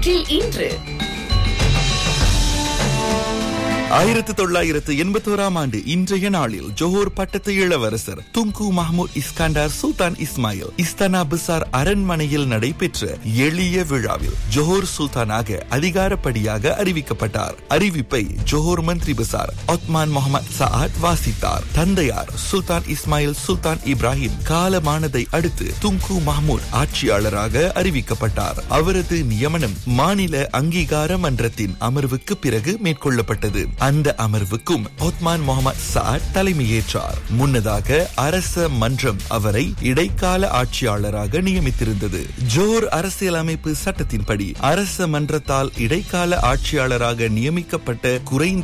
வரலாற்றில் இன்று ஆயிரத்து தொள்ளாயிரத்து எண்பத்தோராம் ஆண்டு இன்றைய நாளில் ஜோஹர் பட்டத்து இளவரசர் Tunku Mahmud Iskandar Sultan Ismail Istana Besar அரண்மனையில் நடைபெற்ற எளிய விழாவில் ஜோஹர் சுல்தானாக அதிகாரப்படியாக அறிவிக்கப்பட்டார் அறிவிப்பை ஜோஹர் மந்திரி பிசார் ஒத்மான் முகமது சஆத் வாசித்தார் தந்தையார் சுல்தான் இஸ்மாயில் சுல்தான் இப்ராஹிம் காலமானதை அடுத்து துங்கு மஹ்மூத் ஆட்சியாளராக அறிவிக்கப்பட்டார் அவரது நியமனம் மாநில அங்கீகார மன்றத்தின் அமர்வுக்கு பிறகு மேற்கொள்ளப்பட்டது அந்த அமர்வுக்கும் ஒத்மான் முகமது சாட் தலைமையேற்றார் முன்னதாக அரச மன்றம் அவரை இடைக்கால ஆட்சியாளராக நியமித்திருந்தது ஜோர் அரசியலமைப்பு சட்டத்தின்படி அரச மன்றத்தால் இடைக்கால ஆட்சியாளராக நியமிக்கப்பட்ட குறைந்த